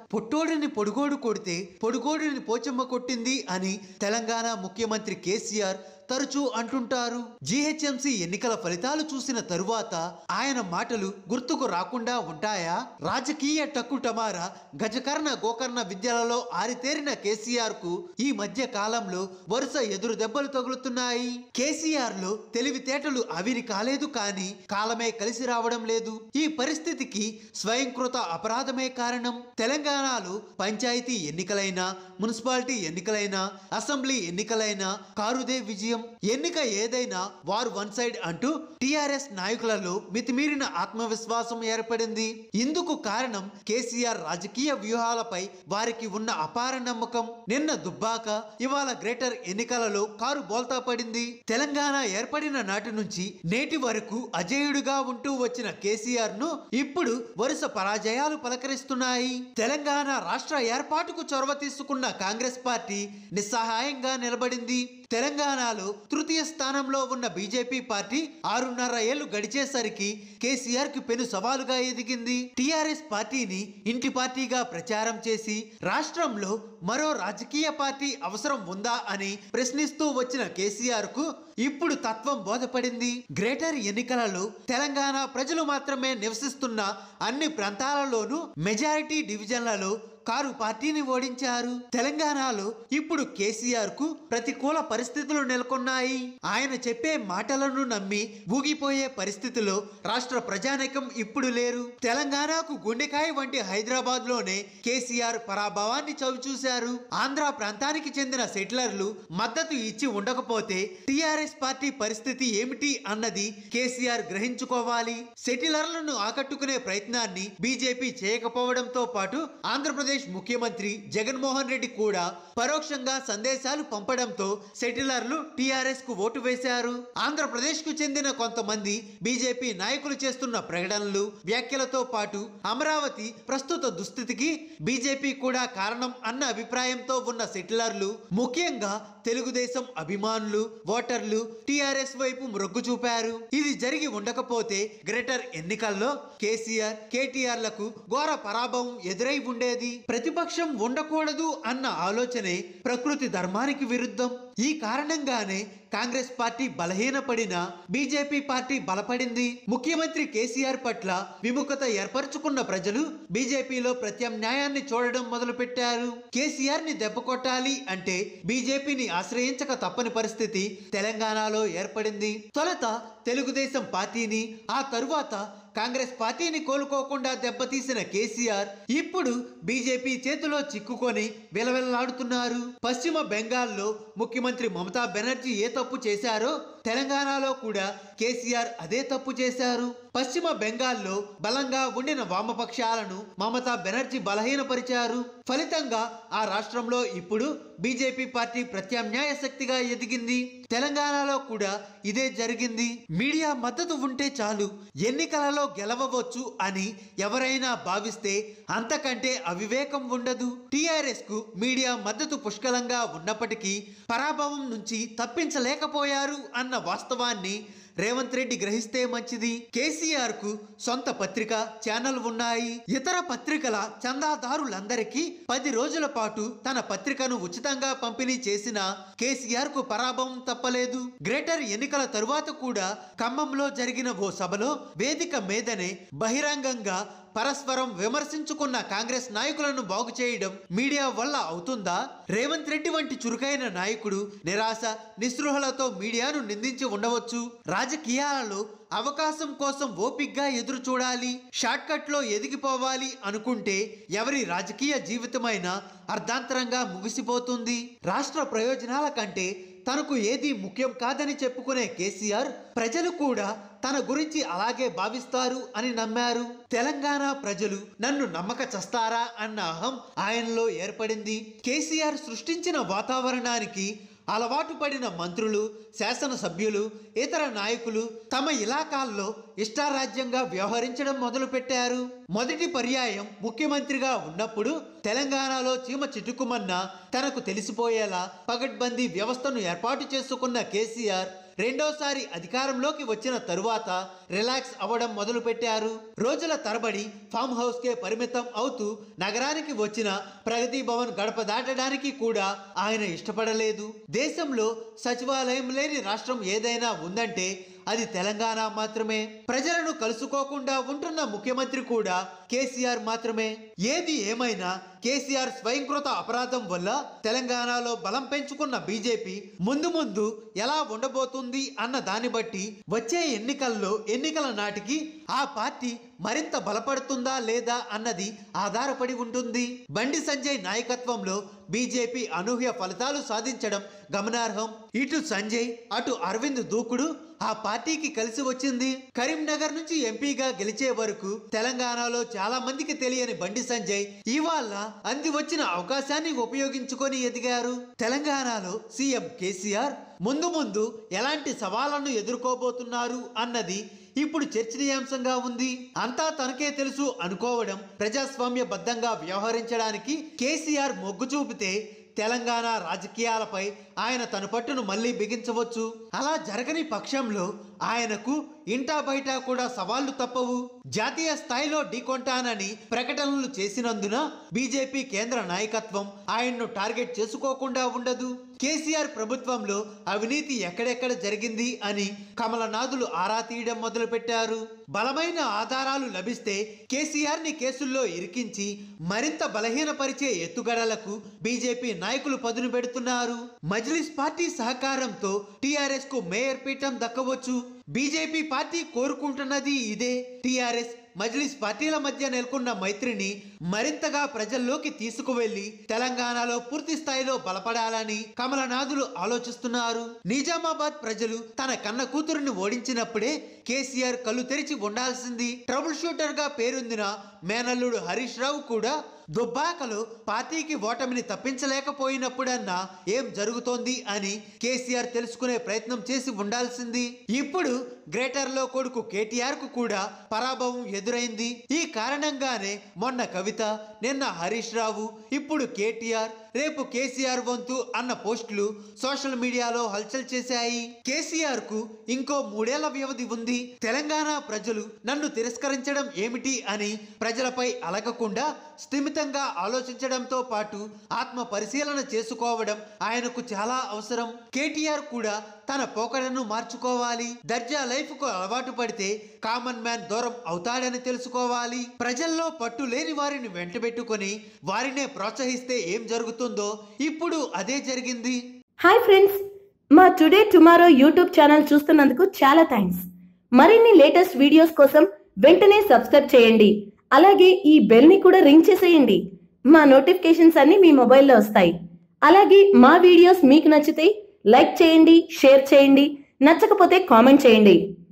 పొట్టోడిని పొడుగోడు కొడితే పొడుగోడిని పోచమ్మ కొట్టింది అని తెలంగాణ ముఖ్యమంత్రి కేసీఆర్ తరచూ అంటుంటారు జీహెచ్ఎంసీ ఎన్నికల ఫలితాలు చూసిన తరువాత ఆయన మాటలు గుర్తుకు రాకుండా ఉంటాయా రాజకీయ టక్కుటమార గజకర్ణ గోకర్ణ విద్యలలో ఆరితేరిన కేసీఆర్ కు ఈ మధ్య కాలంలో వరుస ఎదురు దెబ్బలు తగులుతున్నాయి కేసీఆర్ లో తెలివితేటలు అవిరి కాలేదు కానీ కాలమే కలిసి రావడం లేదు ఈ పరిస్థితికి స్వయంకృత అపరాధమే కారణం తెలంగాణలో పంచాయతీ ఎన్నికలైనా మున్సిపాలిటీ ఎన్నికలైనా అసెంబ్లీ ఎన్నికలైనా కారుదే విజయం ఎన్నిక ఏదైనా వారు వన్ సైడ్ అంటూ టిఆర్ఎస్ నాయకులలో మితిమీరిన ఆత్మవిశ్వాసం ఏర్పడింది ఇందుకు కారణం కేసీఆర్ రాజకీయ వ్యూహాలపై వారికి ఉన్న అపార నమ్మకం నిన్న దుబ్బాక ఇవాళ గ్రేటర్ ఎన్నికలలో కారు బోల్తా పడింది తెలంగాణ ఏర్పడిన నాటి నుంచి నేటి వరకు అజేయుడుగా ఉంటూ వచ్చిన కేసీఆర్ ను ఇప్పుడు వరుస పరాజయాలు పలకరిస్తున్నాయి తెలంగాణ రాష్ట్ర ఏర్పాటుకు చొరవ తీసుకున్న కాంగ్రెస్ పార్టీ నిస్సహాయంగా నిలబడింది తెలంగాణలో తృతీయ స్థానంలో ఉన్న బీజేపీ పార్టీ ఆరున్నర ఏళ్లు గడిచేసరికి కేసీఆర్ కి పెను సవాలుగా ఎదిగింది టిఆర్ఎస్ పార్టీని ఇంటి పార్టీగా ప్రచారం చేసి రాష్ట్రంలో మరో రాజకీయ పార్టీ అవసరం ఉందా అని ప్రశ్నిస్తూ వచ్చిన కేసీఆర్ కు ఇప్పుడు తత్వం బోధపడింది గ్రేటర్ ఎన్నికలలో తెలంగాణ ప్రజలు మాత్రమే నివసిస్తున్న అన్ని ప్రాంతాలలోనూ మెజారిటీ డివిజన్లలో కారు పార్టీని ఓడించారు తెలంగాణలో ఇప్పుడు కేసీఆర్ కు ప్రతికూల పరిస్థితులు నెలకొన్నాయి ఆయన చెప్పే మాటలను నమ్మి ఊగిపోయే పరిస్థితిలో రాష్ట్ర ప్రజానీకం ఇప్పుడు లేరు తెలంగాణకు గుండెకాయ వంటి హైదరాబాద్ లోనే కేసీఆర్ పరాభవాన్ని చవిచూశారు ఆంధ్ర ప్రాంతానికి చెందిన సెటిలర్లు మద్దతు ఇచ్చి ఉండకపోతే టిఆర్ఎస్ పార్టీ పరిస్థితి ఏమిటి అన్నది కేసీఆర్ గ్రహించుకోవాలి సెటిలర్లను ఆకట్టుకునే ప్రయత్నాన్ని బీజేపీ చేయకపోవడంతో పాటు ఆంధ్రప్రదేశ్ ముఖ్యమంత్రి జగన్మోహన్ రెడ్డి కూడా పరోక్షంగా సందేశాలు పంపడంతో సెటిలర్లు టిఆర్ఎస్ కు ఓటు వేశారు ఆంధ్రప్రదేశ్ కు చెందిన కొంతమంది బీజేపీ నాయకులు చేస్తున్న ప్రకటనలు వ్యాఖ్యలతో పాటు అమరావతి ప్రస్తుత దుస్థితికి బీజేపీ కూడా కారణం అన్న అభిప్రాయంతో ఉన్న సెటిలర్లు ముఖ్యంగా తెలుగుదేశం అభిమానులు ఓటర్లు టిఆర్ఎస్ వైపు మొగ్గు చూపారు ఇది జరిగి ఉండకపోతే గ్రేటర్ ఎన్నికల్లో కేసీఆర్ కేటీఆర్లకు ఘోర పరాభవం ఎదురై ఉండేది ప్రతిపక్షం ఉండకూడదు అన్న ఆలోచనే ప్రకృతి ధర్మానికి విరుద్ధం ఈ కారణంగానే కాంగ్రెస్ పార్టీ బలహీనపడిన బీజేపీ పార్టీ బలపడింది ముఖ్యమంత్రి కేసీఆర్ పట్ల విముఖత ఏర్పరచుకున్న ప్రజలు బీజేపీలో ప్రత్యామ్నాయాన్ని చూడడం మొదలుపెట్టారు కేసీఆర్ ని దెబ్బ కొట్టాలి అంటే బీజేపీని ఆశ్రయించక తప్పని పరిస్థితి తెలంగాణలో ఏర్పడింది తొలుత తెలుగుదేశం పార్టీని ఆ తరువాత కాంగ్రెస్ పార్టీని కోలుకోకుండా దెబ్బతీసిన కేసీఆర్ ఇప్పుడు బీజేపీ చేతిలో చిక్కుకొని విలవిలలాడుతున్నారు పశ్చిమ బెంగాల్లో ముఖ్యమంత్రి మమతా బెనర్జీ ఏ తప్పు చేశారో తెలంగాణలో కూడా కేసీఆర్ అదే తప్పు చేశారు పశ్చిమ బెంగాల్లో బలంగా ఉండిన వామపక్షాలను మమతా బెనర్జీ బలహీనపరిచారు ఫలితంగా ఆ రాష్ట్రంలో ఇప్పుడు బీజేపీ పార్టీ ప్రత్యామ్నాయ శక్తిగా ఎదిగింది తెలంగాణలో కూడా ఇదే జరిగింది మీడియా మద్దతు ఉంటే చాలు ఎన్నికలలో గెలవవచ్చు అని ఎవరైనా భావిస్తే అంతకంటే అవివేకం ఉండదు టిఆర్ఎస్ కు మీడియా మద్దతు పుష్కలంగా ఉన్నప్పటికీ పరాభవం నుంచి తప్పించలేకపోయారు అన్న వాస్తవాన్ని రేవంత్ రెడ్డి గ్రహిస్తే మంచిది కేసీఆర్ కు సొంత పత్రిక ఛానల్ ఉన్నాయి ఇతర పత్రికల చందాదారులందరికీ పది రోజుల పాటు తన పత్రికను ఉచితంగా పంపిణీ చేసిన కేసీఆర్ కు పరాభవం తప్పలేదు గ్రేటర్ ఎన్నికల తరువాత కూడా ఖమ్మంలో జరిగిన ఓ సభలో వేదిక మీదనే బహిరంగంగా పరస్పరం విమర్శించుకున్న కాంగ్రెస్ నాయకులను బాగు చేయడం మీడియా వల్ల అవుతుందా రేవంత్ రెడ్డి వంటి చురుకైన నాయకుడు నిరాశ నిస్పృహలతో మీడియాను నిందించి ఉండవచ్చు రాజకీయాలలో అవకాశం కోసం ఓపిగ్గా ఎదురు చూడాలి షార్ట్ కట్ లో ఎదిగిపోవాలి అనుకుంటే ఎవరి రాజకీయ జీవితమైనా అర్ధాంతరంగా ముగిసిపోతుంది రాష్ట్ర ప్రయోజనాల కంటే తనకు ఏది ముఖ్యం కాదని చెప్పుకునే కేసీఆర్ ప్రజలు కూడా తన గురించి అలాగే భావిస్తారు అని నమ్మారు తెలంగాణ ప్రజలు నన్ను నమ్మక చస్తారా అన్న అహం ఆయనలో ఏర్పడింది కేసీఆర్ సృష్టించిన వాతావరణానికి అలవాటు పడిన మంత్రులు శాసనసభ్యులు ఇతర నాయకులు తమ ఇలాకాల్లో ఇష్టారాజ్యంగా వ్యవహరించడం మొదలుపెట్టారు మొదటి పర్యాయం ముఖ్యమంత్రిగా ఉన్నప్పుడు తెలంగాణలో చీమ చిటుకుమన్న తనకు తెలిసిపోయేలా పగడ్బందీ వ్యవస్థను ఏర్పాటు చేసుకున్న కేసీఆర్ రెండోసారి అధికారంలోకి వచ్చిన తరువాత రిలాక్స్ అవ్వడం మొదలు పెట్టారు రోజుల తరబడి ఫామ్ హౌస్ కే పరిమితం అవుతూ నగరానికి వచ్చిన ప్రగతి భవన్ గడప దాటడానికి కూడా ఆయన ఇష్టపడలేదు దేశంలో సచివాలయం లేని రాష్ట్రం ఏదైనా ఉందంటే అది తెలంగాణ మాత్రమే ప్రజలను కలుసుకోకుండా ఉంటున్న ముఖ్యమంత్రి కూడా కేసీఆర్ మాత్రమే ఏది ఏమైనా కేసీఆర్ స్వయంకృత అపరాధం వల్ల తెలంగాణలో బలం పెంచుకున్న బీజేపీ ముందు ముందు ఎలా ఉండబోతుంది అన్న దాన్ని బట్టి వచ్చే ఎన్నికల్లో ఎన్నికల నాటికి ఆ పార్టీ మరింత బలపడుతుందా లేదా అన్నది ఆధారపడి ఉంటుంది బండి సంజయ్ నాయకత్వంలో బీజేపీ అనూహ్య ఫలితాలు సాధించడం గమనార్హం ఇటు సంజయ్ అటు అరవింద్ దూకుడు ఆ పార్టీకి కలిసి వచ్చింది కరీంనగర్ నుంచి ఎంపీగా గెలిచే వరకు తెలంగాణలో చాలా మందికి తెలియని బండి సంజయ్ ఇవాళ అంది వచ్చిన అవకాశాన్ని ఉపయోగించుకొని ఎదిగారు తెలంగాణలో సీఎం కేసీఆర్ ముందు ముందు ఎలాంటి సవాళ్లను ఎదుర్కోబోతున్నారు అన్నది ఇప్పుడు చర్చనీయాంశంగా ఉంది అంతా తనకే తెలుసు అనుకోవడం ప్రజాస్వామ్యబద్ధంగా వ్యవహరించడానికి కేసీఆర్ మొగ్గు చూపితే తెలంగాణ రాజకీయాలపై ఆయన తన పట్టును మళ్ళీ బిగించవచ్చు అలా జరగని పక్షంలో ఆయనకు ఇంటా బయట కూడా సవాళ్లు తప్పవు జాతీయ స్థాయిలో ఢీకొంటానని ప్రకటనలు చేసినందున బీజేపీ కేంద్ర నాయకత్వం ఆయన్ను టార్గెట్ చేసుకోకుండా ఉండదు కేసీఆర్ ప్రభుత్వంలో అవినీతి ఎక్కడెక్కడ జరిగింది అని కమలనాథులు ఆరా తీయడం మొదలుపెట్టారు బలమైన ఆధారాలు లభిస్తే కేసీఆర్ ని కేసుల్లో ఇరికించి మరింత బలహీనపరిచే ఎత్తుగడలకు బీజేపీ నాయకులు పదును పెడుతున్నారు మజ్లిస్ పార్టీ సహకారంతో టీఆర్ఎస్ కు మేయర్ పీఠం దక్కవచ్చు బీజేపీ పార్టీ కోరుకుంటున్నది ఇదే టీఆర్ఎస్ మజ్లిస్ పార్టీల మధ్య నెలకొన్న మైత్రిని మరింతగా ప్రజల్లోకి తీసుకువెళ్లి తెలంగాణలో పూర్తి స్థాయిలో బలపడాలని కమలనాథులు ఆలోచిస్తున్నారు నిజామాబాద్ ప్రజలు తన కన్న కూతురుని ఓడించినప్పుడే కేసీఆర్ కళ్ళు తెరిచి ఉండాల్సింది ట్రబుల్ షూటర్ గా పేరొందిన మేనల్లుడు హరీష్ రావు కూడా దుబ్బాకలో పార్టీకి ఓటమిని తప్పించలేకపోయినప్పుడన్నా ఏం జరుగుతోంది అని కేసీఆర్ తెలుసుకునే ప్రయత్నం చేసి ఉండాల్సింది ఇప్పుడు గ్రేటర్ లో కొడుకు కేటీఆర్ కు కూడా పరాభవం ఎదురైంది ఈ కారణంగానే మొన్న కవిత నిన్న హరీష్ రావు ఇప్పుడు కేటీఆర్ రేపు కేసీఆర్ వంతు అన్న పోస్టులు సోషల్ మీడియాలో హల్చల్ చేశాయి కేసీఆర్ కు ఇంకో మూడేళ్ల వ్యవధి ఉంది తెలంగాణ ప్రజలు నన్ను తిరస్కరించడం ఏమిటి అని ప్రజలపై అలగకుండా స్థిమితంగా ఆలోచించడంతో పాటు ఆత్మ పరిశీలన చేసుకోవడం ఆయనకు చాలా అవసరం కేటీఆర్ కూడా తన పోకడను మార్చుకోవాలి దర్జా లైఫ్ కు అలవాటు పడితే కామన్ మ్యాన్ దూరం అవుతాడని తెలుసుకోవాలి ప్రజల్లో పట్టు లేని వారిని వెంటబెట్టుకొని వారినే ప్రోత్సహిస్తే ఏం జరుగుతుందో ఇప్పుడు అదే జరిగింది హాయ్ ఫ్రెండ్స్ మా టుడే టుమారో యూట్యూబ్ ఛానల్ చూస్తున్నందుకు చాలా థ్యాంక్స్ మరిన్ని లేటెస్ట్ వీడియోస్ కోసం వెంటనే సబ్స్క్రైబ్ చేయండి అలాగే ఈ బెల్ ని కూడా రింగ్ చేసేయండి మా నోటిఫికేషన్స్ అన్ని మీ మొబైల్లో వస్తాయి అలాగే మా వీడియోస్ మీకు నచ్చితే లైక్ చేయండి షేర్ చేయండి నచ్చకపోతే కామెంట్ చేయండి